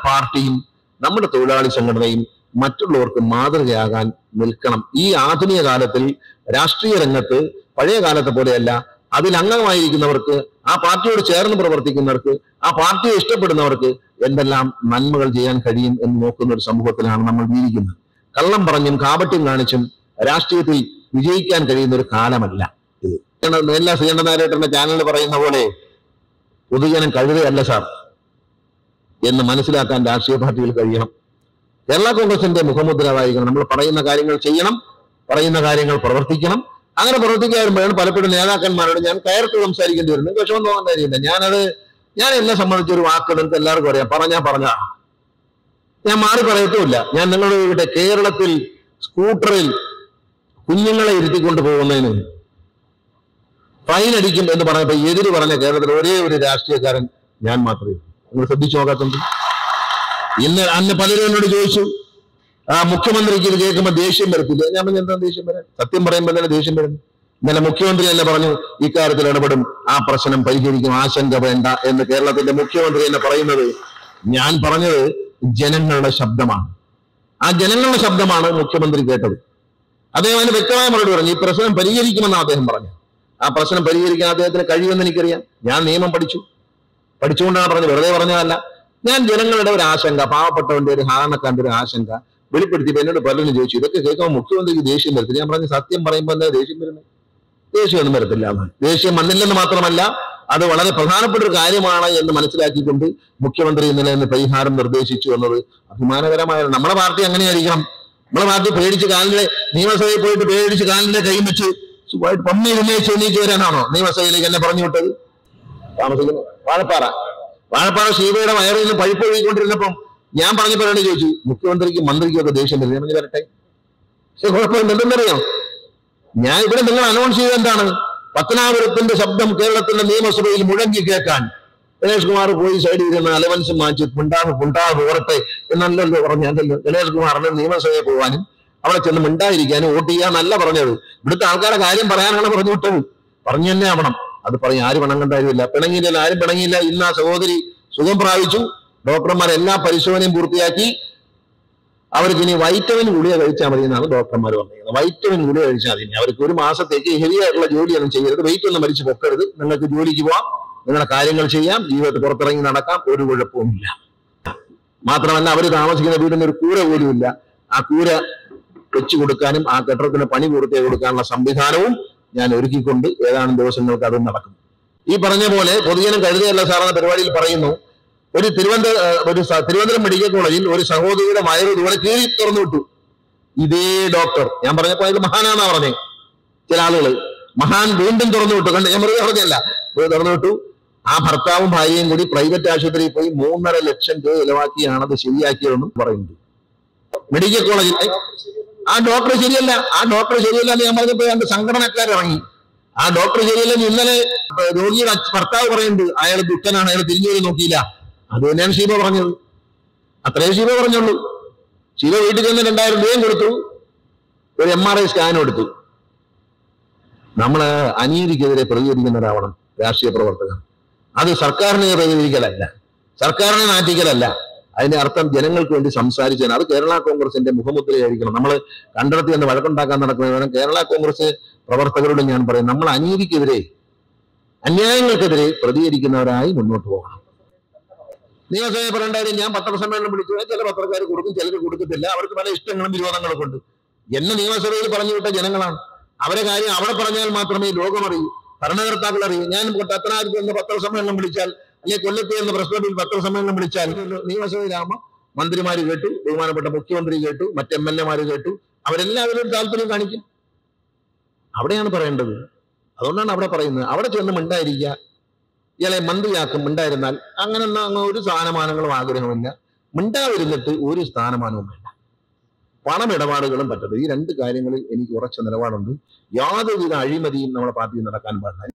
പാർട്ടിയും നമ്മുടെ തൊഴിലാളി സംഘടനയും മറ്റുള്ളവർക്ക് മാതൃകയാകാൻ നിൽക്കണം ഈ ആധുനിക കാലത്തിൽ രാഷ്ട്രീയ രംഗത്ത് പഴയ കാലത്തെ പോലെയല്ല അതിൽ അംഗമായിരിക്കുന്നവർക്ക് ആ പാർട്ടിയോട് ചേർന്ന് പ്രവർത്തിക്കുന്നവർക്ക് ആ പാർട്ടിയെ ഇഷ്ടപ്പെടുന്നവർക്ക് എന്തെല്ലാം നന്മകൾ ചെയ്യാൻ കഴിയും എന്ന് നോക്കുന്ന ഒരു സമൂഹത്തിലാണ് നമ്മൾ ജീവിക്കുന്നത് കള്ളം പറഞ്ഞും കാപട്യം കാണിച്ചും രാഷ്ട്രീയത്തിൽ വിജയിക്കാൻ കഴിയുന്ന ഒരു കാലമല്ല ഇത് എല്ലാ ശ്രീകണ്ഠനാരായട്ടന്റെ ചാനലിൽ പറയുന്ന പോലെ പൊതുജനം കഴുതയല്ല സാർ എന്ന് മനസ്സിലാക്കാൻ രാഷ്ട്രീയ പാർട്ടികൾ കഴിയണം കേരള കോൺഗ്രസിന്റെ മുഖമുദ്രവായിരിക്കണം നമ്മൾ പറയുന്ന കാര്യങ്ങൾ ചെയ്യണം പറയുന്ന കാര്യങ്ങൾ പ്രവർത്തിക്കണം അങ്ങനെ പ്രവർത്തിക്കാൻ വരുമ്പോഴാണ് പലപ്പോഴും നേതാക്കന്മാരോട് ഞാൻ കയർത്ത് സംസാരിക്കേണ്ടി വരുന്നത് നിങ്ങൾക്ക് വിഷമം തോന്നാൻ കാര്യമില്ല ഞാനത് ഞാൻ എന്നെ സംബന്ധിച്ച ഒരു വാക്ക് നിങ്ങൾക്ക് എല്ലാവർക്കും അറിയാം പറഞ്ഞാ പറഞ്ഞ ഞാൻ മാറി പറയത്തുമില്ല ഞാൻ നിങ്ങളുടെ ഇവിടെ കേരളത്തിൽ സ്കൂട്ടറിൽ കുഞ്ഞുങ്ങളെ ഇരുത്തിക്കൊണ്ട് പോകുന്നതിന് ഫൈൻ അടിക്കും എന്ന് പറഞ്ഞപ്പോ എതിര് പറഞ്ഞ കേരളത്തിൽ ഒരേ ഒരു രാഷ്ട്രീയക്കാരൻ ഞാൻ മാത്രമേ ഉള്ളൂ. നിങ്ങൾ ശ്രദ്ധിച്ചു നോക്കാത്തുണ്ട് ഇന്ന് അന്ന് പലരും എന്നോട് ചോദിച്ചു ആ മുഖ്യമന്ത്രിക്ക് ഇത് കേൾക്കുമ്പോൾ ദേഷ്യം വരത്തില്ല ഞാൻ പറഞ്ഞു എന്താ ദേഷ്യം വരാൻ സത്യം പറയുമ്പോൾ തന്നെ ദേഷ്യം വരുന്നു ഇന്നലെ മുഖ്യമന്ത്രി തന്നെ പറഞ്ഞു ഇക്കാര്യത്തിൽ ഇടപെടും ആ പ്രശ്നം പരിഹരിക്കും ആശങ്ക വേണ്ട എന്ന് കേരളത്തിന്റെ മുഖ്യമന്ത്രി തന്നെ പറയുന്നത് ഞാൻ പറഞ്ഞത് ജനങ്ങളുടെ ശബ്ദമാണ് ആ ജനങ്ങളുടെ ശബ്ദമാണ് മുഖ്യമന്ത്രി കേട്ടത് അദ്ദേഹം അതിന് വ്യക്തമായ മറുപടി പറഞ്ഞു ഈ പ്രശ്നം പരിഹരിക്കുമെന്നാണ് അദ്ദേഹം പറഞ്ഞു ആ പ്രശ്നം പരിഹരിക്കാൻ അദ്ദേഹത്തിന് കഴിയുമെന്ന് എനിക്കറിയാം ഞാൻ നിയമം പഠിച്ചു പഠിച്ചുകൊണ്ടാണ് പറഞ്ഞത് വെറുതെ പറഞ്ഞതല്ല ഞാൻ ജനങ്ങളുടെ ഒരു ആശങ്ക പാവപ്പെട്ടവന്റെ ഒരു സാധാരണക്കാരന്റെ ഒരു ആശങ്ക വെളിപ്പെടുത്തിയപ്പോൾ എന്നോട് പലരും ചോദിച്ചു ഇതൊക്കെ കേൾക്കുമ്പോൾ മുഖ്യമന്ത്രിക്ക് ദേഷ്യം വരത്തില്ല ഞാൻ പറഞ്ഞു സത്യം പറയുമ്പോൾ എന്താ ദേഷ്യം വരുന്നത് ദേഷ്യമൊന്നും വരത്തില്ല എന്ന് ദേഷ്യം വന്നില്ലെന്ന് മാത്രമല്ല അത് വളരെ പ്രധാനപ്പെട്ട ഒരു കാര്യമാണ് എന്ന് മനസ്സിലാക്കിക്കൊണ്ട് മുഖ്യമന്ത്രി ഇന്നലെ ഇന്ന് പരിഹാരം നിർദ്ദേശിച്ചു എന്നത് അഭിമാനകരമായ നമ്മുടെ പാർട്ടി അങ്ങനെയായിരിക്കണം നമ്മുടെ പാർട്ടി പേടിച്ച് കാലിന്റെ നിയമസഭയിൽ പോയിട്ട് പേടിച്ച് കാലിന്റെ കൈ വെച്ച് സുഖമായിട്ട് പമ്മി ഉന്നയിച്ച് എണീച്ച് വരാനാണോ നിയമസഭയിലേക്ക് എന്നെ പറഞ്ഞു വിട്ടത് താമസിക്കുന്നത് വാഴപ്പാറ വാഴപ്പാറ ശീവയുടെ വയറിൽ നിന്ന് പഴുപ്പ് ഒഴുകിക്കൊണ്ടിരുന്നപ്പം ഞാൻ പറഞ്ഞപ്പോഴാണ് ചോദിച്ചു മുഖ്യമന്ത്രിക്കും മന്ത്രിക്കും ഒക്കെ ദേഷ്യം വരും ഞാൻ പറഞ്ഞു വരട്ടെ പക്ഷെ കുഴപ്പമില്ല എന്തെന്നറിയാം ഞാൻ ഇവിടെ നിങ്ങൾ അനൗൺസ് ചെയ്തത് എന്താണ് പത്തനാപുരത്തിന്റെ ശബ്ദം കേരളത്തിന്റെ നിയമസഭയിൽ മുഴങ്ങി കേൾക്കാൻ ഗണേഷ് കുമാർ പോയി സൈഡിൽ ഇരുന്ന് അലവൻസ് മാറ്റി മിണ്ടാതെ മിണ്ടാതെ പോരട്ടെ എന്നല്ലല്ലോ പറഞ്ഞല്ലോ ഗണേഷ് കുമാറിന് നിയമസഭയിൽ പോകാനും അവിടെ ചെന്ന് മിണ്ടാതിരിക്കാനും വോട്ട് ചെയ്യാന്നല്ല പറഞ്ഞത് ഇവിടുത്തെ ആൾക്കാരെ കാര്യം പറയാനാണ് പറഞ്ഞു വിട്ടത് പറഞ്ഞു തന്നെ ആവണം അത് പറയും ആരും പണം കണ്ടായിരുന്നില്ല പിണങ്ങിയില്ല ആരും പിണങ്ങിയില്ല ഇന്ന് ആ സഹോദരി സുഖം പ്രാപിച്ചു ഡോക്ടർമാർ എല്ലാ പരിശോധനയും പൂർത്തിയാക്കി അവർക്ക് ഇനി വൈറ്റമിൻ ഗുളിക കഴിച്ചാൽ മതി എന്നാണ് ഡോക്ടർമാർ പറഞ്ഞിരിക്കുന്നത് വൈറ്റമിൻ ഗുളിക കഴിച്ചാൽ മതി ഇനി അവർക്ക് ഒരു മാസത്തേക്ക് ഹെവി ആയിട്ടുള്ള ജോലിയൊന്നും ചെയ്യരുത് വെയിറ്റ് ഒന്നും മരിച്ചു പൊക്കരുത് നിങ്ങൾക്ക് ജോലിക്ക് പോവാം നിങ്ങളുടെ കാര്യങ്ങൾ ചെയ്യാം ജീവിതത്തിൽ പുറത്തിറങ്ങി നടക്കാം ഒരു കുഴപ്പവുമില്ല മാത്രമല്ല അവർ താമസിക്കുന്ന വീടിന് ഒരു കൂര പോലും ഇല്ല ആ കൂര വെച്ചു കൊടുക്കാനും ആ കെട്ടിടത്തിന് പണി പൂർത്തിയാക്കി കൊടുക്കാനുള്ള സംവിധാനവും ഞാൻ ഒരുക്കിക്കൊണ്ട് ഏതാനും ദിവസങ്ങൾക്ക് അത് നടക്കും ഈ പറഞ്ഞ പോലെ പൊതുജനം കഴുതയല്ല സാറെന്ന പരിപാടിയിൽ പറയുന്നു ഒരു തിരുവനന്തപുരം ഒരു സ- തിരുവനന്തപുരം മെഡിക്കൽ കോളേജിൽ ഒരു സഹോദരിയുടെ വയറ് ഇതുപോലെ കീറി തുറന്നു വിട്ടു ഇതേ ഡോക്ടർ ഞാൻ പറഞ്ഞപ്പോ അയാൾ മഹാനാന്നാ പറഞ്ഞേ ചില ആളുകൾ മഹാൻ വീണ്ടും തുറന്നു വിട്ടു കണ്ട് ഞാൻ വെറുതെ പറഞ്ഞല്ല വെറുതെ തുറന്നു വിട്ടു ആ ഭർത്താവും ഭാര്യയും കൂടി പ്രൈവറ്റ് ആശുപത്രിയിൽ പോയി മൂന്നര ലക്ഷം രൂപ ചെലവാക്കിയാണ് അത് ശരിയാക്കിയതെന്നും പറയുന്നുണ്ട് മെഡിക്കൽ കോളേജിൽ ഏ, ആ ഡോക്ടർ ശരിയല്ല ആ ഡോക്ടർ ശരിയല്ല എന്ന് ഞാൻ പറഞ്ഞപ്പോ രണ്ട് സംഘടനക്കാർ ഇറങ്ങി ആ ഡോക്ടർ ശരിയല്ല എന്ന് ഇന്നലെ ഏ, രോഗിയുടെ അച്ഛ- ഭർത്താവ് പറയുന്നുണ്ട് അയാൾ ദുഃഖനാണ് അയാൾ തിരിഞ്ഞു പോലും നോക്കിയില്ല അത് തന്നെയാണ് ഷീബ പറഞ്ഞത് അത്രേ ഷീബ പറഞ്ഞുള്ളൂ ഷീബ വീട്ടിൽ ചെന്ന് രണ്ടായിരം രൂപയും കൊടുത്തു ഒരു എം ആർ ഐ സ്കാനും എടുത്തു നമ്മള് അനീതിക്കെതിരെ പ്രതികരിക്കുന്നവരാവണം രാഷ്ട്രീയ പ്രവർത്തകർ അത് സർക്കാരിനെ പ്രതികരിക്കലല്ല സർക്കാരിനെ നാറ്റിക്കലല്ല അതിന്റെ അർത്ഥം ജനങ്ങൾക്ക് വേണ്ടി സംസാരിച്ചാൽ അത് കേരള കോൺഗ്രസിന്റെ മുഖമുദ്രയായിരിക്കണം നമ്മൾ കണ്ടെടുത്തി എന്ന് വഴക്കുണ്ടാക്കാൻ നടക്കുന്നവരും കേരള കോൺഗ്രസ് പ്രവർത്തകരോട് ഞാൻ പറയും നമ്മൾ അനീതിക്കെതിരെ അന്യായങ്ങൾക്കെതിരെ പ്രതികരിക്കുന്നവരായി മുന്നോട്ട് പോകണം നിയമസഭയിൽ പറയേണ്ടായാലും ഞാൻ പത്രസമ്മേളനം വിളിച്ചു ചില പത്രക്കാർ കൊടുക്കും ചിലർ കൊടുക്കത്തില്ല അവർക്ക് പല ഇഷ്ടങ്ങളും വിരോധങ്ങളും ഉണ്ട് എന്നെ നിയമസഭയിൽ പറഞ്ഞു വിട്ട ജനങ്ങളാണ് അവരെ കാര്യം അവിടെ പറഞ്ഞാൽ മാത്രമേ ലോകം അറിയൂ ഭരണകർത്താക്കൾ അറിയൂ ഞാൻ പത്തനായിരത്തി എന്ന് പത്രസമ്മേളനം വിളിച്ചാൽ അല്ലെങ്കിൽ കൊല്ലത്ത് എന്ന് പ്രസ് ക്ലബിൽ പത്രസമ്മേളനം വിളിച്ചാൽ നിയമസഭയിലാകുമ്പോൾ മന്ത്രിമാര് കേട്ടു ബഹുമാനപ്പെട്ട മുഖ്യമന്ത്രി കേട്ടു മറ്റ് എം എൽ എമാര് കേട്ടു അവരെല്ലാവരും താല്പര്യം കാണിക്കും അവിടെയാണ് പറയേണ്ടത് അതുകൊണ്ടാണ് അവിടെ പറയുന്നത് അവിടെ ചെന്ന് മിണ്ടായിരിക്കുക ഇയാളെ മന്ത്രിയാക്കും മിണ്ടായിരുന്നാൽ അങ്ങനെ ഒന്നും അങ്ങ് ഒരു സ്ഥാനമാനങ്ങളും ആഗ്രഹമില്ല മിണ്ടാതിരുന്നിട്ട് ഒരു സ്ഥാനമാനവും വേണ്ട പണമിടപാടുകളും പറ്റരുത് ഈ രണ്ട് കാര്യങ്ങളിൽ എനിക്ക് ഉറച്ച നിലപാടുണ്ട് യാതൊരുവിധ അഴിമതിയും നമ്മുടെ പാർട്ടിയിൽ നടക്കാൻ പാടില്ല